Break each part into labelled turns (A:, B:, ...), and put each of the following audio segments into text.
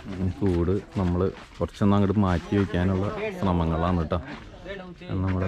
A: കൂട് നമ്മൾ കുറച്ചൊന്നും അങ്ങോട്ട് മാറ്റി വയ്ക്കാനുള്ള ശ്രമങ്ങളാണ് കേട്ടോ നമ്മുടെ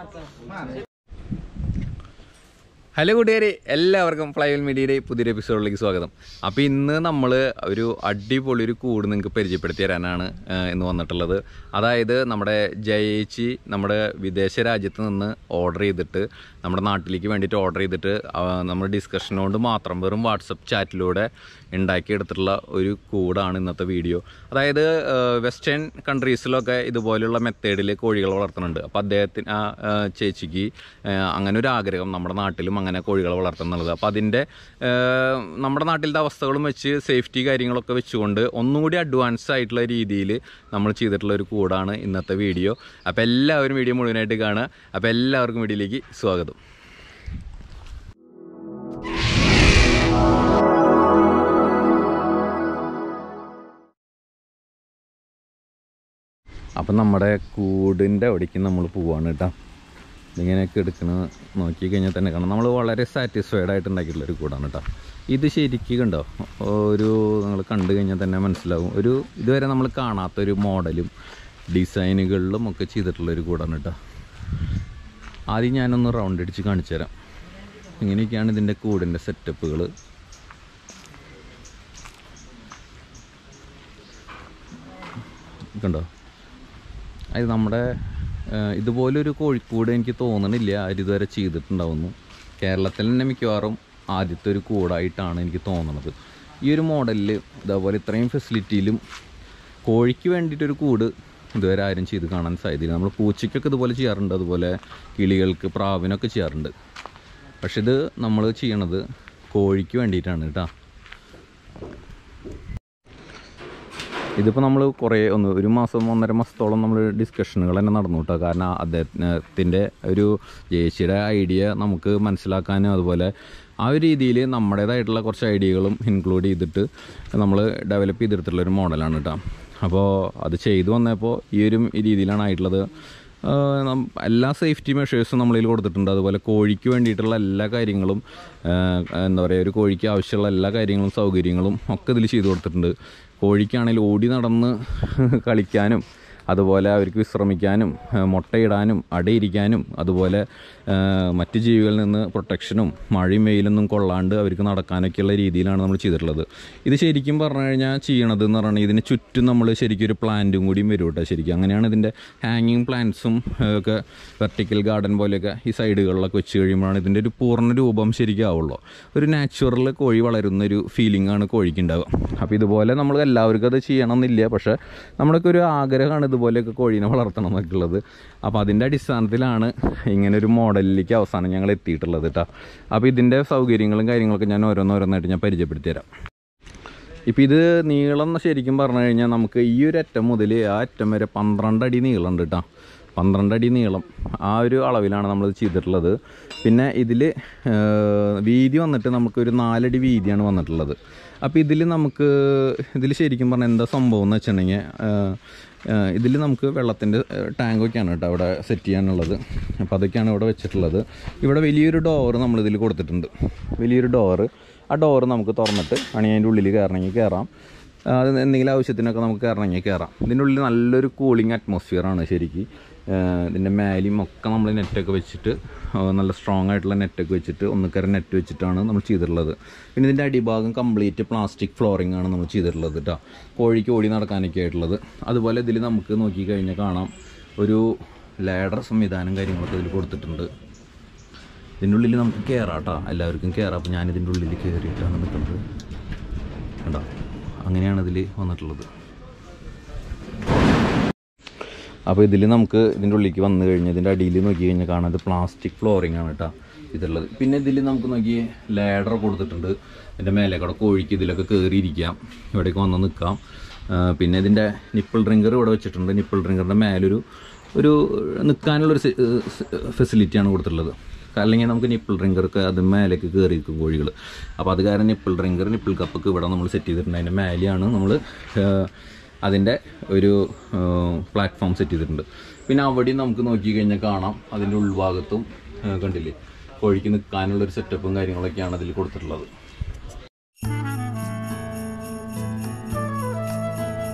A: ഹലോ കൂട്ടുകാരെ എല്ലാവർക്കും ഫ്ലൈവൽ മീഡിയയുടെ പുതിയൊരു എപ്പിസോഡിലേക്ക് സ്വാഗതം അപ്പോൾ ഇന്ന് നമ്മൾ ഒരു അടിപൊളി ഒരു കൂട് നിങ്ങൾക്ക് പരിചയപ്പെടുത്തി തരാനാണ് ആ, ഇന്ന് വന്നിട്ടുള്ളത് അതായത് നമ്മുടെ ജയേച്ചി നമ്മുടെ വിദേശ രാജ്യത്ത് നിന്ന് ഓർഡർ ചെയ്തിട്ട് നമ്മുടെ നാട്ടിലേക്ക് വേണ്ടിയിട്ട് ഓർഡർ ചെയ്തിട്ട് ആ, നമ്മുടെ ഡിസ്കഷൻ കൊണ്ട് മാത്രം വെറും വാട്സപ്പ് ചാറ്റിലൂടെ ഉണ്ടാക്കിയെടുത്തിട്ടുള്ള ഒരു കൂടാണ് ഇന്നത്തെ വീഡിയോ അതായത് വെസ്റ്റേൺ കൺട്രീസിലൊക്കെ ഇതുപോലുള്ള മെത്തേഡിൽ കോഴികൾ വളർത്തുന്നുണ്ട് അപ്പോൾ അദ്ദേഹത്തിന് ആ ആ, ചേച്ചിക്ക് ആ, അങ്ങനെ ഒരു ആഗ്രഹം നമ്മുടെ നാട്ടിലും അങ്ങനെ കോഴികളെ വളർത്തുന്നുള്ളത് അപ്പോൾ അതിൻ്റെ ആ, നമ്മുടെ നാട്ടിലത്തെ അവസ്ഥകളും വെച്ച് സേഫ്റ്റി കാര്യങ്ങളൊക്കെ വെച്ചുകൊണ്ട് ഒന്നും കൂടി അഡ്വാൻസ് ആയിട്ടുള്ള രീതിയിൽ നമ്മൾ ചെയ്തിട്ടുള്ള ഒരു കൂടാണ് ഇന്നത്തെ വീഡിയോ അപ്പോൾ എല്ലാവരും വീഡിയോ മുഴുവനായിട്ട് കാണുക അപ്പോൾ എല്ലാവർക്കും വീഡിയോയിലേക്ക് സ്വാഗതം അപ്പം നമ്മുടെ കൂടിൻ്റെ അവിടേക്ക് നമ്മൾ പോവാണ് കേട്ടോ ഇതിങ്ങനെയൊക്കെ എടുക്കണ നോക്കി കഴിഞ്ഞാൽ തന്നെ കാണാം നമ്മൾ വളരെ സാറ്റിസ്ഫൈഡ് ആയിട്ട് ഉണ്ടാക്കിയിട്ടുള്ള ഒരു കൂടാണ് കേട്ടോ ഇത് ശരിക്കും കണ്ടോ ഒരു നിങ്ങൾ കണ്ടു കഴിഞ്ഞാൽ തന്നെ മനസ്സിലാവും ഒരു ഇതുവരെ നമ്മൾ കാണാത്തൊരു മോഡലും ഡിസൈനുകളിലും ഒക്കെ ചെയ്തിട്ടുള്ള ഒരു കൂടാണ് കേട്ടോ ആദ്യം ഞാനൊന്ന് റൗണ്ട് അടിച്ച് കാണിച്ചു തരാം ഇങ്ങനെയൊക്കെയാണ് ഇതിൻ്റെ കൂടിൻ്റെ സെറ്റപ്പുകൾ കണ്ടോ അത് നമ്മുടെ ഏഹ്, ഇതുപോലൊരു കോഴിക്കൂട് എനിക്ക് തോന്നണില്ല ആരും ഇതുവരെ ചെയ്തിട്ടുണ്ടാവുന്നു കേരളത്തിൽ തന്നെ മിക്കവാറും ആദ്യത്തെ ഒരു കൂടായിട്ടാണ് എനിക്ക് തോന്നുന്നത് ഈ ഒരു മോഡലിൽ ഇതേപോലെ ഇത്രയും ഫെസിലിറ്റിയിലും കോഴിക്ക് വേണ്ടിയിട്ടൊരു കൂട് ഇതുവരെ ആരും ചെയ്ത് കാണാൻ സാധ്യതയില്ല നമ്മൾ പൂച്ചയ്ക്കൊക്കെ ഇതുപോലെ ചെയ്യാറുണ്ട് അതുപോലെ കിളികൾക്ക് പ്രാവിനൊക്കെ ചെയ്യാറുണ്ട് പക്ഷെ ഇത് നമ്മൾ ചെയ്യണത് കോഴിക്ക് വേണ്ടിയിട്ടാണ് കേട്ടോ ഇതിപ്പോൾ നമ്മൾ കുറേ ഒന്ന് ഒരു മാസം ഒന്നര മാസത്തോളം നമ്മൾ ഡിസ്കഷനുകൾ തന്നെ നടന്നു കേട്ടോ കാരണം അദ്ദേഹത്തിൻ്റെ ഒരു ജേച്ചിയുടെ ഐഡിയ നമുക്ക് മനസ്സിലാക്കാനും അതുപോലെ ആ ഒരു രീതിയിൽ നമ്മുടേതായിട്ടുള്ള കുറച്ച് ഐഡിയകളും ഇൻക്ലൂഡ് ചെയ്തിട്ട് നമ്മൾ ഡെവലപ്പ് ചെയ്തെടുത്തിട്ടുള്ള ഒരു മോഡലാണ് കേട്ടോ അപ്പോൾ അത് ചെയ്തു വന്നപ്പോൾ ഈ ഒരു രീതിയിലാണ് ആയിട്ടുള്ളത് ആഹ് നം- എല്ലാ സേഫ്റ്റി മെഷേഴ്സും നമ്മളിൽ കൊടുത്തിട്ടുണ്ട് അതുപോലെ കോഴിക്ക് വേണ്ടിയിട്ടുള്ള എല്ലാ കാര്യങ്ങളും ആഹ് എന്താ പറയുക ഒരു കോഴിക്ക് ആവശ്യമുള്ള എല്ലാ കാര്യങ്ങളും സൗകര്യങ്ങളും ഒക്കെ ഇതിൽ ചെയ്തു കൊടുത്തിട്ടുണ്ട് കോഴിക്കാണെങ്കിൽ ഓടി നടന്ന് കളിക്കാനും അതുപോലെ അവർക്ക് വിശ്രമിക്കാനും ആഹ് മുട്ടയിടാനും അടയിരിക്കാനും അതുപോലെ ആഹ് മറ്റ് ജീവികളിൽ നിന്ന് പ്രൊട്ടക്ഷനും മഴയും വെയിലൊന്നും കൊള്ളാണ്ട് അവർക്ക് നടക്കാനൊക്കെയുള്ള രീതിയിലാണ് നമ്മൾ ചെയ്തിട്ടുള്ളത് ഇത് ശരിക്കും പറഞ്ഞു കഴിഞ്ഞാൽ ചെയ്യണത് എന്ന് പറഞ്ഞാൽ ഇതിന് ചുറ്റും നമ്മൾ ശരിക്കും ഒരു പ്ലാന്റും കൂടിയും വരും കേട്ടോ ശരിക്കും അങ്ങനെയാണ് ഇതിൻ്റെ ഹാങ്ങിങ് പ്ലാന്റ്സും ഒക്കെ വെർട്ടിക്കൽ ഗാർഡൻ പോലെയൊക്കെ ഈ സൈഡുകളിലൊക്കെ വെച്ച് കഴിയുമ്പോഴാണ് ഇതിൻ്റെ ഒരു പൂർണ്ണ രൂപം ശരിക്കും ആവുള്ളൂ ഒരു നാച്ചുറൽ കോഴി വളരുന്ന ഒരു ഫീലിംഗ് ആണ് കോഴിക്ക് ഉണ്ടാവുക അപ്പോൾ ഇതുപോലെ നമ്മൾ എല്ലാവർക്കും അത് ചെയ്യണമെന്നില്ല പക്ഷേ നമ്മളൊക്കെ ഒരു ആഗ്രഹമാണ് ഇതുപോലെയൊക്കെ കോഴീനെ വളർത്തണം എന്നൊക്കെ ഉള്ളത് അപ്പോൾ അതിൻ്റെ അടിസ്ഥാനത്തിലാണ് ഇങ്ങനെ ഒരു മോഡലിലേക്ക് അവസാനം ഞങ്ങൾ എത്തിയിട്ടുള്ളത് കേട്ടോ അപ്പോൾ ഇതിൻ്റെ സൗകര്യങ്ങളും കാര്യങ്ങളൊക്കെ ഞാൻ ഓരോന്നോരോന്നായിട്ട് ഞാൻ പരിചയപ്പെടുത്തി തരാം ഇപ്പം ഇത് നീളം എന്ന് ശരിക്കും പറഞ്ഞു കഴിഞ്ഞാൽ നമുക്ക് ഈ ഒരു അറ്റം മുതൽ ആ അറ്റം വരെ പന്ത്രണ്ട് അടി നീളമുണ്ട് കേട്ടോ പന്ത്രണ്ട് അടി നീളം ആ ഒരു അളവിലാണ് നമ്മളിത് ചെയ്തിട്ടുള്ളത് പിന്നെ ഇതിൽ വീതി വന്നിട്ട് നമുക്കൊരു നാലടി വീതിയാണ് വന്നിട്ടുള്ളത് അപ്പോൾ ഇതിൽ നമുക്ക് ഇതിൽ ശരിക്കും പറഞ്ഞാൽ എന്താ സംഭവം എന്ന് വെച്ചിട്ടുണ്ടെങ്കിൽ ഇതിൽ നമുക്ക് വെള്ളത്തിൻ്റെ ടാങ്കൊക്കെയാണ് കേട്ടോ അവിടെ സെറ്റ് ചെയ്യാനുള്ളത് അപ്പോൾ അതൊക്കെയാണ് ഇവിടെ വെച്ചിട്ടുള്ളത് ഇവിടെ വലിയൊരു ഡോറ് നമ്മളിതിൽ കൊടുത്തിട്ടുണ്ട് വലിയൊരു ഡോറ് ആ ഡോറ് നമുക്ക് തുറന്നിട്ട് വേണമെങ്കിൽ അതിൻ്റെ ഉള്ളിൽ കയറണമെങ്കിൽ കയറാം ആ, അത് എന്തെങ്കിലും ആവശ്യത്തിനൊക്കെ നമുക്ക് കയറണമെങ്കിൽ കയറാം ഇതിൻ്റെ ഉള്ളിൽ നല്ലൊരു കൂളിംഗ് അറ്റ്മോസ്ഫിയറാണ് ശരിക്കും ഇതിൻ്റെ മേലെയും ഒക്കെ നമ്മൾ നെറ്റൊക്കെ വെച്ചിട്ട് ആ, നല്ല സ്ട്രോങ് ആയിട്ടുള്ള നെറ്റൊക്കെ വെച്ചിട്ട് ഒന്നുക്കര നെറ്റ് വെച്ചിട്ടാണ് നമ്മൾ ചെയ്തിട്ടുള്ളത് പിന്നെ ഇതിൻ്റെ അടിഭാഗം കംപ്ലീറ്റ് പ്ലാസ്റ്റിക് ഫ്ലോറിംഗ് ആണ് നമ്മൾ ചെയ്തിട്ടുള്ളത് കേട്ടോ കോഴിക്ക് ഓടി നടക്കാനൊക്കെ ആയിട്ടുള്ളത് അതുപോലെ ഇതിൽ നമുക്ക് നോക്കിക്കഴിഞ്ഞാൽ കാണാം ഒരു ലാഡർ സംവിധാനം കാര്യങ്ങളൊക്കെ ഇതിൽ കൊടുത്തിട്ടുണ്ട് ഇതിൻ്റെ ഉള്ളിൽ നമുക്ക് കയറാം കേട്ടോ എല്ലാവർക്കും കയറാം അപ്പോൾ ഞാനിതിൻ്റെ ഉള്ളിൽ കയറിയിട്ടാണ് നിൽക്കുന്നത് കണ്ടോ അങ്ങനെയാണ് ഇതിൽ വന്നിട്ടുള്ളത് അപ്പോൾ ഇതിൽ നമുക്ക് ഇതിൻ്റെ ഉള്ളിലേക്ക് വന്നു കഴിഞ്ഞാൽ ഇതിൻ്റെ അടിയിൽ നോക്കി കഴിഞ്ഞാൽ കാണാം ഇത് പ്ലാസ്റ്റിക് ഫ്ലോറിംഗ് ആണ് കേട്ടോ ഇതുള്ളത് പിന്നെ ഇതിൽ നമുക്ക് നോക്കി ലേഡർ കൊടുത്തിട്ടുണ്ട് ഇതിൻ്റെ മേലെ കൂടെ കോഴിക്ക് ഇതിലൊക്കെ കയറിയിരിക്കാം ഇവിടേക്ക് വന്ന് നിൽക്കാം ആ, പിന്നെ ഇതിൻ്റെ നിപ്പിൾ ഡ്രിങ്കർ ഇവിടെ വെച്ചിട്ടുണ്ട് നിപ്പിൾ ഡ്രിങ്കറിൻ്റെ മേലൊരു ഒരു നിൽക്കാനുള്ളൊരു ഫെസിലിറ്റിയാണ് കൊടുത്തിട്ടുള്ളത് അല്ലെങ്കിൽ നമുക്ക് നിപ്പിൾ ഡ്രിങ്കർക്ക് അത് മേലേക്ക് കയറിയിരിക്കും കോഴികൾ അപ്പോൾ അത് കാരണം നിപ്പിൾ ഡ്രിങ്കർ നിപ്പിൾ കപ്പൊക്കെ ഇവിടെ നമ്മൾ സെറ്റ് ചെയ്തിട്ടുണ്ട് അതിൻ്റെ മേലെയാണ് നമ്മൾ അതിൻ്റെ ഒരു പ്ലാറ്റ്ഫോം സെറ്റ് ചെയ്തിട്ടുണ്ട് പിന്നെ അവിടെയും നമുക്ക് നോക്കി കഴിഞ്ഞാൽ കാണാം അതിൻ്റെ ഉൾഭാഗത്തും ആ, കണ്ടില്ലേ കോഴിക്ക് നിൽക്കാനുള്ളൊരു സെറ്റപ്പും കാര്യങ്ങളൊക്കെയാണ് അതിൽ കൊടുത്തിട്ടുള്ളത്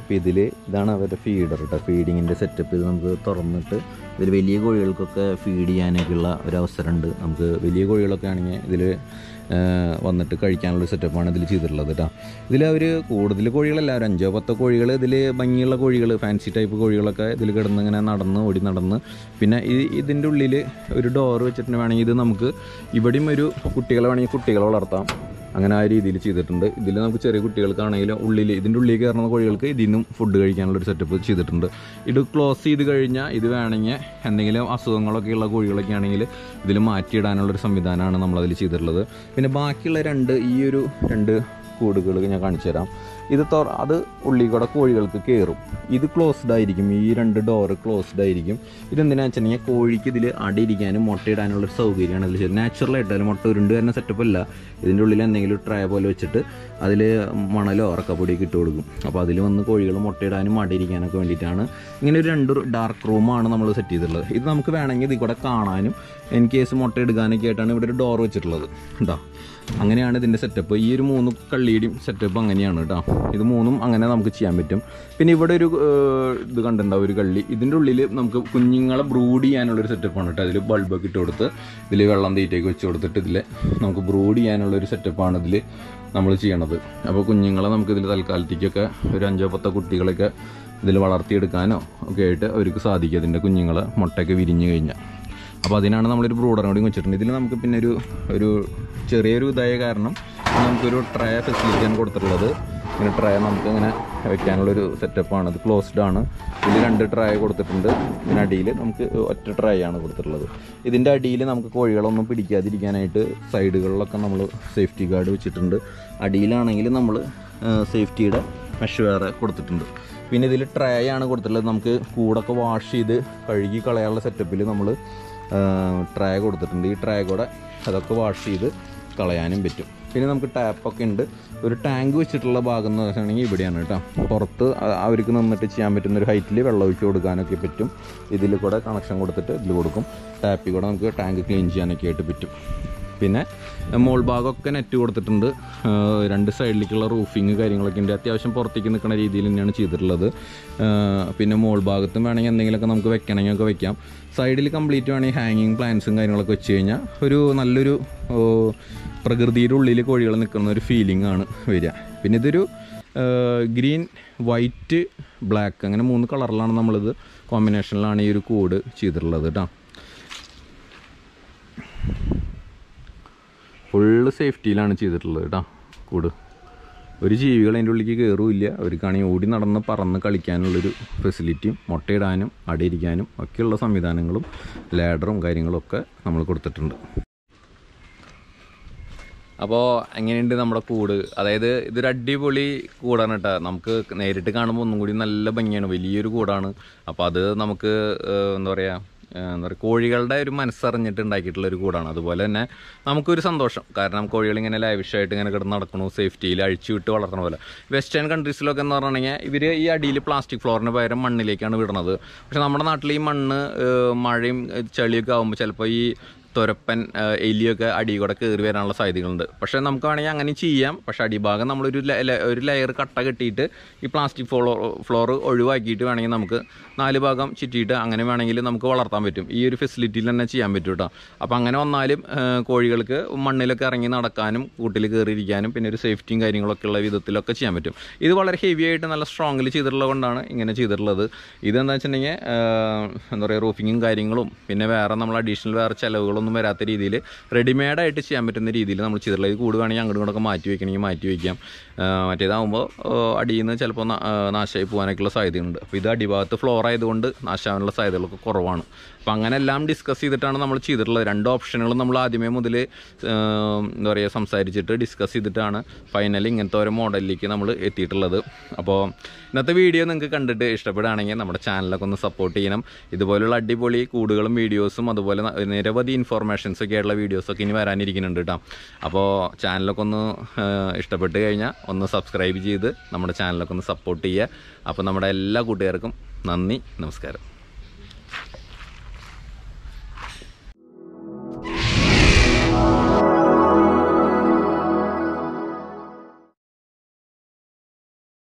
A: അപ്പോൾ ഇതിൽ ഇതാണ് അവരുടെ ഫീഡർ കേട്ടോ ഫീഡിങ്ങിൻ്റെ സെറ്റപ്പ് ഇത് നമുക്ക് തുറന്നിട്ട് ഇതിൽ വലിയ കോഴികൾക്കൊക്കെ ഫീഡ് ചെയ്യാനൊക്കെയുള്ള ഒരു അവസരമുണ്ട് നമുക്ക് വലിയ കോഴികളൊക്കെ ആണെങ്കിൽ ഇതിൽ വന്നിട്ട് കഴിക്കാനുള്ള സെറ്റപ്പാണ് ഇതിൽ ചെയ്തിട്ടുള്ളത് കേട്ടോ ഇതിൽ അവർ കൂടുതൽ കോഴികളല്ല ഒരു അഞ്ചോ പത്തോ കോഴികൾ ഇതിൽ ഭംഗിയുള്ള കോഴികൾ ഫാൻസി ടൈപ്പ് കോഴികളൊക്കെ ഇതിൽ കിടന്ന് ഇങ്ങനെ നടന്ന് ഓടി നടന്ന് പിന്നെ ഈ ഇതിൻ്റെ ഉള്ളിൽ ഒരു ഡോർ വെച്ചിട്ട് വേണമെങ്കിൽ ഇത് നമുക്ക് ഇവിടെയും ഒരു കുട്ടികളെ വേണമെങ്കിൽ കുട്ടികളെ വളർത്താം അങ്ങനെ ആ രീതിയിൽ ചെയ്തിട്ടുണ്ട് ഇതിൽ നമുക്ക് ചെറിയ കുട്ടികൾക്കാണെങ്കിലും ഉള്ളിൽ ഇതിൻ്റെ ഉള്ളിൽ കയറുന്ന കോഴികൾക്ക് ഇതിൽ നിന്നും ഫുഡ് കഴിക്കാനുള്ള ഒരു സെറ്റപ്പ് ചെയ്തിട്ടുണ്ട് ഇത് ക്ലോസ് ചെയ്ത് കഴിഞ്ഞാൽ ഇത് വേണമെങ്കിൽ എന്തെങ്കിലും അസുഖങ്ങളൊക്കെ ഉള്ള കോഴികളൊക്കെ ആണെങ്കിൽ ഇതിൽ മാറ്റിയിടാനുള്ളൊരു സംവിധാനമാണ് നമ്മളതിൽ ചെയ്തിട്ടുള്ളത് പിന്നെ ബാക്കിയുള്ള രണ്ട് ഈ ഒരു രണ്ട് കൂടുകൾ ഞാൻ കാണിച്ചു തരാം ഇത് തുറ അത് ഉള്ളിൽ കൂടെ കോഴികൾക്ക് കയറും ഇത് ക്ലോസ്ഡ് ആയിരിക്കും ഈ രണ്ട് ഡോറ് ക്ലോസ്ഡ് ആയിരിക്കും ഇതെന്തിനാ വെച്ചിട്ടുണ്ടെങ്കിൽ കോഴിക്ക് ഇതിൽ അടിയിരിക്കാനും മുട്ടയിടാനുള്ള ഒരു സൗകര്യമാണ് ഇതിൽ ചെയ്തത് നാച്ചുറലായിട്ട് മുട്ട ഉരുണ്ട് വരുന്ന സെറ്റപ്പ് അല്ല ഇതിൻ്റെ ഉള്ളിൽ എന്തെങ്കിലും ട്രേ പോലെ വെച്ചിട്ട് അതിൽ മണലോ ഉറക്കപ്പൊടിയൊക്കെ ഇട്ട് കൊടുക്കും അപ്പോൾ അതിൽ വന്ന് കോഴികൾ മുട്ടയിടാനും അടിയിരിക്കാനൊക്കെ വേണ്ടിയിട്ടാണ് ഇങ്ങനെ ഒരു രണ്ട് ഡാർക്ക് റൂമാണ് നമ്മൾ സെറ്റ് ചെയ്തിട്ടുള്ളത് ഇത് നമുക്ക് വേണമെങ്കിൽ ഇതിൽ കൂടെ കാണാനും ഇൻ കേസ് മുട്ട എടുക്കാനൊക്കെ ആയിട്ടാണ് ഇവിടെ ഒരു ഡോർ വെച്ചിട്ടുള്ളത് കേട്ടോ അങ്ങനെയാണ് ഇതിൻ്റെ സെറ്റപ്പ് ഈ ഒരു മൂന്ന് കള്ളിയുടെയും സെറ്റപ്പ് അങ്ങനെയാണ് കേട്ടോ ഇത് മൂന്നും അങ്ങനെ നമുക്ക് ചെയ്യാൻ പറ്റും പിന്നെ ഇവിടെ ഒരു ഏഹ്, ഇത് കണ്ടിട്ടുണ്ടാവും ഒരു കള്ളി ഇതിൻ്റെ ഉള്ളിൽ നമുക്ക് കുഞ്ഞുങ്ങളെ ബ്രൂഡ് ചെയ്യാനുള്ളൊരു സെറ്റപ്പാണ് കേട്ടോ അതിൽ ബൾബൊക്കെ ഇട്ട് കൊടുത്ത് ഇതിൽ വെള്ളം തീറ്റയൊക്കെ വെച്ച് കൊടുത്തിട്ട് ഇതിൽ നമുക്ക് ബ്രൂഡ് ചെയ്യാനുള്ളൊരു സെറ്റപ്പാണ് ഇതിൽ നമ്മൾ ചെയ്യണത് അപ്പോൾ കുഞ്ഞുങ്ങളെ നമുക്ക് ഇതിൽ തൽക്കാലത്തേക്കൊക്കെ ഒരു അഞ്ചോ പത്തോ കുട്ടികളൊക്കെ ഇതിൽ വളർത്തിയെടുക്കാനോ ഒക്കെ ആയിട്ട് അവർക്ക് സാധിക്കും അതിൻ്റെ കുഞ്ഞുങ്ങളെ മുട്ടയൊക്കെ വിരിഞ്ഞു കഴിഞ്ഞാൽ അപ്പോൾ അതിനാണ് നമ്മളൊരു ബ്രൂഡറും കൂടി വെച്ചിട്ടുണ്ട് ഇതിൽ നമുക്ക് പിന്നെ ഒരു ഒരു ചെറിയൊരു ഇതായ കാരണം നമുക്കൊരു ട്രേ ഫെസിലിറ്റിയാണ് കൊടുത്തിട്ടുള്ളത് ഇങ്ങനെ ട്രേ നമുക്ക് ഇങ്ങനെ വെക്കാനുള്ളൊരു സെറ്റപ്പാണ് ഇത് ക്ലോസ്ഡ് ആണ് ഇതിൽ രണ്ട് ട്രേ കൊടുത്തിട്ടുണ്ട് ഇതിന് അടിയിൽ നമുക്ക് ഒറ്റ ട്രേ ആണ് കൊടുത്തിട്ടുള്ളത് ഇതിൻ്റെ അടിയിൽ നമുക്ക് കോഴികളൊന്നും പിടിക്കാതിരിക്കാനായിട്ട് സൈഡുകളിലൊക്കെ നമ്മൾ സേഫ്റ്റി ഗാർഡ് വെച്ചിട്ടുണ്ട് അടിയിലാണെങ്കിൽ നമ്മൾ സേഫ്റ്റിയുടെ മെഷ് വേറെ കൊടുത്തിട്ടുണ്ട് പിന്നെ ഇതിൽ ട്രേ ആണ് കൊടുത്തിട്ടുള്ളത് നമുക്ക് കൂടൊക്കെ വാഷ് ചെയ്ത് കഴുകി കളയാനുള്ള സെറ്റപ്പിൽ നമ്മൾ ട്രേ കൊടുത്തിട്ടുണ്ട് ഈ ട്രേ കൂടെ അതൊക്കെ വാഷ് ചെയ്ത് കളയാനും പറ്റും പിന്നെ നമുക്ക് ടാപ്പൊക്കെ ഉണ്ട് ഒരു ടാങ്ക് വെച്ചിട്ടുള്ള ഭാഗം എന്ന് വെച്ചിട്ടുണ്ടെങ്കിൽ ഇവിടെയാണ് കേട്ടോ പുറത്ത് അ- അവർക്ക് നിന്നിട്ട് ചെയ്യാൻ പറ്റുന്ന ഒരു ഹൈറ്റിൽ വെള്ളം ഒഴിച്ച് കൊടുക്കാനൊക്കെ പറ്റും ഇതിൽ കൂടെ കണക്ഷൻ കൊടുത്തിട്ട് ഇതിൽ കൊടുക്കും ടാപ്പിൽ കൂടെ നമുക്ക് ടാങ്ക് ക്ലീൻ ചെയ്യാനൊക്കെ ആയിട്ട് പറ്റും പിന്നെ മോൾ ഭാഗമൊക്കെ നെറ്റ് കൊടുത്തിട്ടുണ്ട് ആ, രണ്ട് സൈഡിലേക്കുള്ള റൂഫിങ് കാര്യങ്ങളൊക്കെ ഉണ്ട് അത്യാവശ്യം പുറത്തേക്ക് നിൽക്കുന്ന രീതിയിൽ തന്നെയാണ് ചെയ്തിട്ടുള്ളത് ആ, പിന്നെ മോൾ ഭാഗത്തും വേണമെങ്കിൽ എന്തെങ്കിലുമൊക്കെ നമുക്ക് വെക്കണമെങ്കിൽ ഒക്കെ വെക്കാം സൈഡിൽ കംപ്ലീറ്റ് വേണമെങ്കിൽ ഹാങ്ങിങ് പ്ലാന്റ്സും കാര്യങ്ങളൊക്കെ വെച്ച് കഴിഞ്ഞാൽ ഒരു നല്ലൊരു ഓ, പ്രകൃതിയുടെ ഉള്ളിൽ കോഴികൾ നിൽക്കുന്ന ഒരു ഫീലിംഗ് ആണ് വരിക പിന്നെ ഇതൊരു ഗ്രീൻ വൈറ്റ് ബ്ലാക്ക് അങ്ങനെ മൂന്ന് കളറിലാണ് നമ്മളിത് കോമ്പിനേഷനിലാണ് ഈ ഒരു കൂട് ചെയ്തിട്ടുള്ളത് കേട്ടോ ഫുള്ള് സേഫ്റ്റിയിലാണ് ചെയ്തിട്ടുള്ളത് കേട്ടോ കൂട് ഒരു ജീവികൾ അതിൻ്റെ ഉള്ളിലേക്ക് കയറുമില്ല അവർക്കാണെങ്കിൽ ഓടി നടന്ന് പറന്ന് കളിക്കാനുള്ളൊരു ഫെസിലിറ്റിയും മുട്ടയിടാനും അടയിരിക്കാനും ഒക്കെയുള്ള സംവിധാനങ്ങളും ലാഡറും കാര്യങ്ങളും ഒക്കെ നമ്മൾ കൊടുത്തിട്ടുണ്ട് അപ്പോൾ എങ്ങനെയുണ്ട് നമ്മുടെ കൂട് അതായത് ഇതൊരു അടിപൊളി കൂടാണ് കേട്ടോ നമുക്ക് നേരിട്ട് കാണുമ്പോൾ ഒന്നും കൂടി നല്ല ഭംഗിയാണ് വലിയൊരു കൂടാണ് അപ്പോൾ അത് നമുക്ക് ഏഹ്, എന്താ പറയുക ഏഹ്, എന്താ പറയുക കോഴികളുടെ ഒരു മനസ്സറിഞ്ഞിട്ട് ഉണ്ടാക്കിയിട്ടുള്ള ഒരു കൂടാണ് അതുപോലെ തന്നെ നമുക്കൊരു സന്തോഷം കാരണം കോഴികൾ ഇങ്ങനെ ലാവിഷായിട്ട് ഇങ്ങനെ കിടന്ന് നടക്കണു സേഫ്റ്റിയിൽ അഴിച്ചു വിട്ട് വളർത്തണ പോലെ വെസ്റ്റേൺ കൺട്രീസിലൊക്കെ എന്ന് പറഞ്ഞിട്ടുണ്ടെങ്കിൽ ഇവർ ഈ അടിയിൽ പ്ലാസ്റ്റിക് ഫ്ലോറിന് പകരം മണ്ണിലേക്കാണ് വിടുന്നത് പക്ഷെ നമ്മുടെ നാട്ടിൽ ഈ മണ്ണ് ഏഹ്, മഴയും ഏഹ്, ചളിയൊക്കെ ആകുമ്പോൾ ചിലപ്പോൾ ഈ തുരപ്പൻ ആ, എലിയൊക്കെ അടി കൂടെ കയറി വരാനുള്ള സാധ്യതകളുണ്ട് പക്ഷേ നമുക്ക് വേണമെങ്കിൽ അങ്ങനെ ചെയ്യാം പക്ഷേ അടിഭാഗം നമ്മളൊരു ല- ല- ഒരു ലെയർ കട്ട കെട്ടിയിട്ട് ഈ പ്ലാസ്റ്റിക് ഫ്ലോ ഫ്ലോർ ഒഴിവാക്കിയിട്ട് വേണമെങ്കിൽ നമുക്ക് നാല് ഭാഗം ചുറ്റിയിട്ട് അങ്ങനെ വേണമെങ്കിൽ നമുക്ക് വളർത്താൻ പറ്റും ഈ ഒരു ഫെസിലിറ്റിയിൽ തന്നെ ചെയ്യാൻ പറ്റും കേട്ടോ അപ്പോൾ അങ്ങനെ വന്നാലും ആ, കോഴികൾക്ക് മണ്ണിലൊക്കെ ഇറങ്ങി നടക്കാനും കൂട്ടിൽ കയറിയിരിക്കാനും പിന്നെ ഒരു സേഫ്റ്റിയും കാര്യങ്ങളൊക്കെ ഉള്ള വിധത്തിലൊക്കെ ചെയ്യാൻ പറ്റും ഇത് വളരെ ഹെവി ആയിട്ട് നല്ല സ്ട്രോങ്ങിൽ ചെയ്തിട്ടുള്ളത് കൊണ്ടാണ് ഇങ്ങനെ ചെയ്തിട്ടുള്ളത് ഇതെന്താ വെച്ചിട്ടുണ്ടെങ്കിൽ എന്താ പറയുക റൂഫിങ്ങും കാര്യങ്ങളും പിന്നെ വേറെ നമ്മൾ അഡീഷണൽ വേറെ ചിലവുകളൊന്നും വരാത്ത രീതിയിൽ റെഡിമെയ്ഡായിട്ട് ചെയ്യാൻ പറ്റുന്ന രീതിയിൽ നമ്മൾ ചെയ്തിട്ടുള്ളത് ഇത് കൂട് വേണമെങ്കിൽ അങ്ങോട്ടും ഇങ്ങോട്ടൊക്കെ മാറ്റി വയ്ക്കണമെങ്കിൽ മാറ്റി വയ്ക്കാം ആ, മറ്റേതാകുമ്പോൾ അടിയിൽ നിന്ന് ചിലപ്പോൾ നാ- ആ, നാശമായി പോകാനൊക്കെയുള്ള സാധ്യതയുണ്ട് അപ്പോൾ ഇത് അടിഭാഗത്ത് ഫ്ലോർ ആയതുകൊണ്ട് നാശാവാനുള്ള സാധ്യതകളൊക്കെ കുറവാണ് അപ്പോൾ അങ്ങനെ എല്ലാം ഡിസ്കസ് ചെയ്തിട്ടാണ് നമ്മൾ ചെയ്തിട്ടുള്ളത് രണ്ട് ഓപ്ഷനുകളും നമ്മൾ ആദ്യമേ മുതൽ എന്താ പറയുക സംസാരിച്ചിട്ട് ഡിസ്കസ് ചെയ്തിട്ടാണ് ഫൈനലി ഇങ്ങനത്തെ ഓരോ മോഡലിലേക്ക് നമ്മൾ എത്തിയിട്ടുള്ളത് അപ്പോൾ ഇന്നത്തെ വീഡിയോ നിങ്ങൾക്ക് കണ്ടിട്ട് ഇഷ്ടപ്പെടുകയാണെങ്കിൽ നമ്മുടെ ചാനലൊക്കെ ഒന്ന് സപ്പോർട്ട് ചെയ്യണം ഇതുപോലുള്ള അടിപൊളി കൂടുകളും വീഡിയോസും അതുപോലെ ന- നിരവധി ഇൻഫോർമേഷൻസ് ഒക്കെ ആയിട്ടുള്ള വീഡിയോസൊക്കെ ഇനി വരാനിരിക്കുന്നുണ്ട് കേട്ടോ അപ്പോൾ ചാനലൊക്കെ ഒന്ന് ആ, ഇഷ്ടപ്പെട്ട് കഴിഞ്ഞാൽ ഒന്ന് സബ്സ്ക്രൈബ് ചെയ്ത് നമ്മുടെ ചാനലൊക്കെ ഒന്ന് സപ്പോർട്ട് ചെയ്യുക അപ്പോൾ നമ്മുടെ എല്ലാ കൂട്ടുകാർക്കും നന്ദി നമസ്കാരം